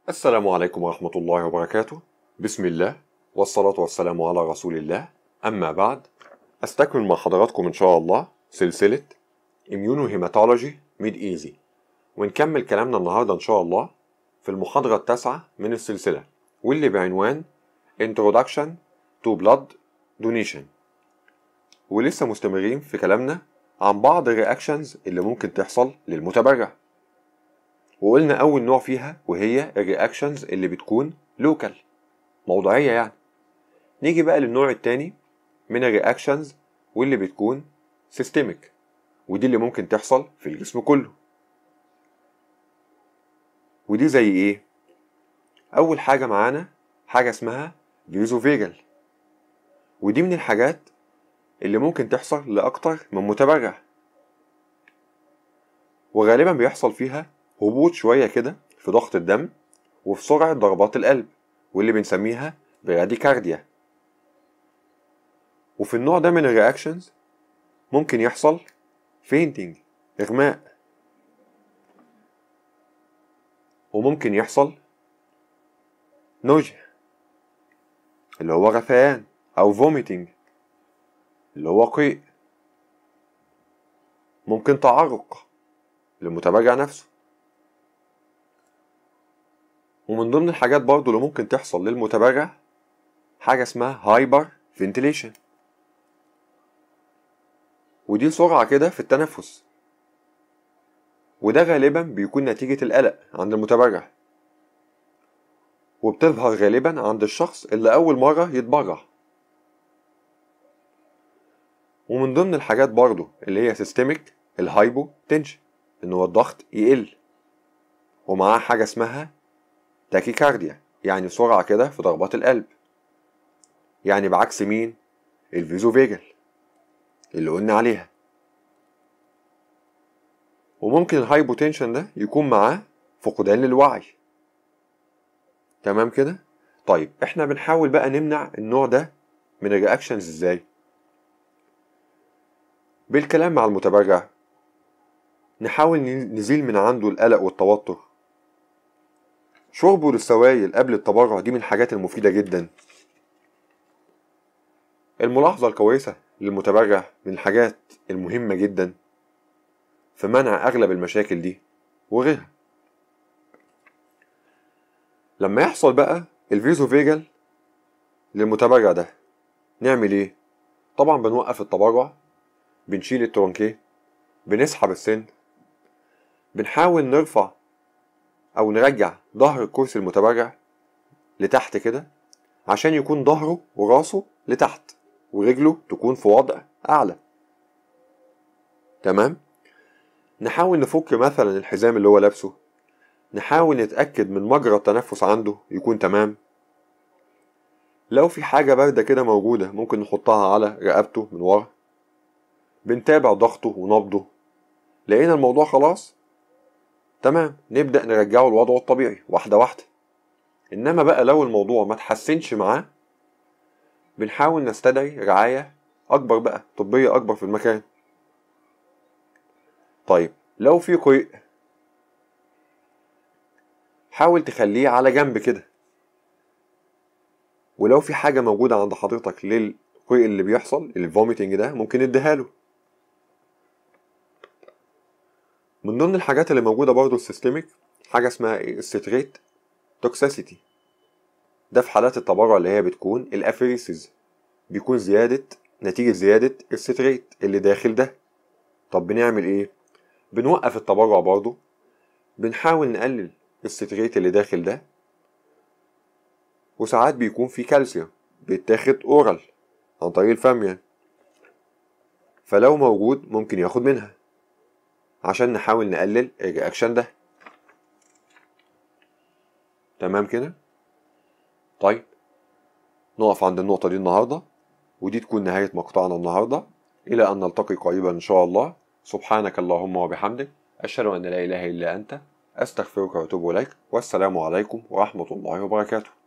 السلام عليكم ورحمة الله وبركاته بسم الله والصلاة والسلام على رسول الله أما بعد أستكمل مع حضراتكم إن شاء الله سلسلة Immunohematology Mid Easy ونكمل كلامنا النهاردة إن شاء الله في المحاضرة التاسعة من السلسلة واللي بعنوان Introduction to Blood Donation ولسه مستمرين في كلامنا عن بعض الرياكشنز اللي ممكن تحصل للمتبرع وقلنا أول نوع فيها وهي الرياكشنز اللي بتكون لوكال موضعية يعني نيجي بقى للنوع التاني من الرياكشنز واللي بتكون سيستميك ودي اللي ممكن تحصل في الجسم كله ودي زي ايه اول حاجة معانا حاجة اسمها فيزوفيجل ودي من الحاجات اللي ممكن تحصل لأكتر من متبرع وغالبا بيحصل فيها هبوط شوية كده في ضغط الدم وفي سرعة ضربات القلب واللي بنسميها براديكارديا وفي النوع ده من الرياكشنز ممكن يحصل فينتنج إغماء وممكن يحصل نوجه اللي هو غثيان أو فوميتنج اللي هو قيء ممكن تعرق للمتبرع نفسه ومن ضمن الحاجات برضو اللي ممكن تحصل للمتبرع حاجة اسمها هايبر فنتيليشن ودي سرعة كده في التنفس وده غالبا بيكون نتيجة القلق عند المتبرع وبتظهر غالبا عند الشخص اللي أول مرة يتبرع ومن ضمن الحاجات برضو اللي هي سيستميك الهايبو تنشن إن هو الضغط يقل ومعاه حاجة اسمها تاكيكارديا يعني سرعة كده في ضربات القلب يعني بعكس مين الفيزوفيجل اللي قلنا عليها وممكن الهايبوتنشن ده يكون معاه فقدان للوعي تمام كده طيب احنا بنحاول بقى نمنع النوع ده من الرياكشنز ازاي بالكلام مع المتبرع نحاول نزيل من عنده القلق والتوتر شربه للسوائل قبل التبرع دي من الحاجات المفيدة جدا الملاحظة الكويسة للمتبرع من الحاجات المهمة جدا في منع أغلب المشاكل دي وغيرها لما يحصل بقى الفيزوفيجل للمتبرع ده نعمل ايه؟ طبعا بنوقف التبرع بنشيل الترونكيه بنسحب السن بنحاول نرفع أو نرجع ظهر الكرسي المتبرع لتحت كده عشان يكون ظهره وراسه لتحت ورجله تكون في وضع أعلى تمام نحاول نفك مثلا الحزام اللي هو لابسه نحاول نتأكد من مجرى التنفس عنده يكون تمام لو في حاجة باردة كده موجودة ممكن نحطها على رقبته من ورا بنتابع ضغطه ونبضه لقينا الموضوع خلاص تمام نبدأ نرجعه لوضعه الطبيعي واحدة واحدة إنما بقى لو الموضوع ما تحسنش معاه بنحاول نستدعي رعاية أكبر بقى طبية أكبر في المكان طيب لو في قيء حاول تخليه على جنب كده ولو في حاجة موجودة عند حضرتك للقيء اللي بيحصل الفوميتنج ده ممكن نديها له من ضمن الحاجات اللي موجودة برضه السيستميك حاجة اسمها الستريت توكسيسيتي ده في حالات التبرع اللي هي بتكون الافريسز بيكون زيادة نتيجة زيادة الستريت اللي داخل ده طب بنعمل ايه بنوقف التبرع برضه بنحاول نقلل الستريت اللي داخل ده وساعات بيكون في كالسيوم بيتاخد اورال عن طريق الفم يعني فلو موجود ممكن ياخد منها عشان نحاول نقلل الرياكشن ده تمام كده طيب نقف عند النقطة دي النهاردة ودي تكون نهاية مقطعنا النهاردة إلى أن نلتقي قريبا إن شاء الله سبحانك اللهم وبحمدك أشهد أن لا إله إلا أنت أستغفرك وأتوب إليك والسلام عليكم ورحمة الله وبركاته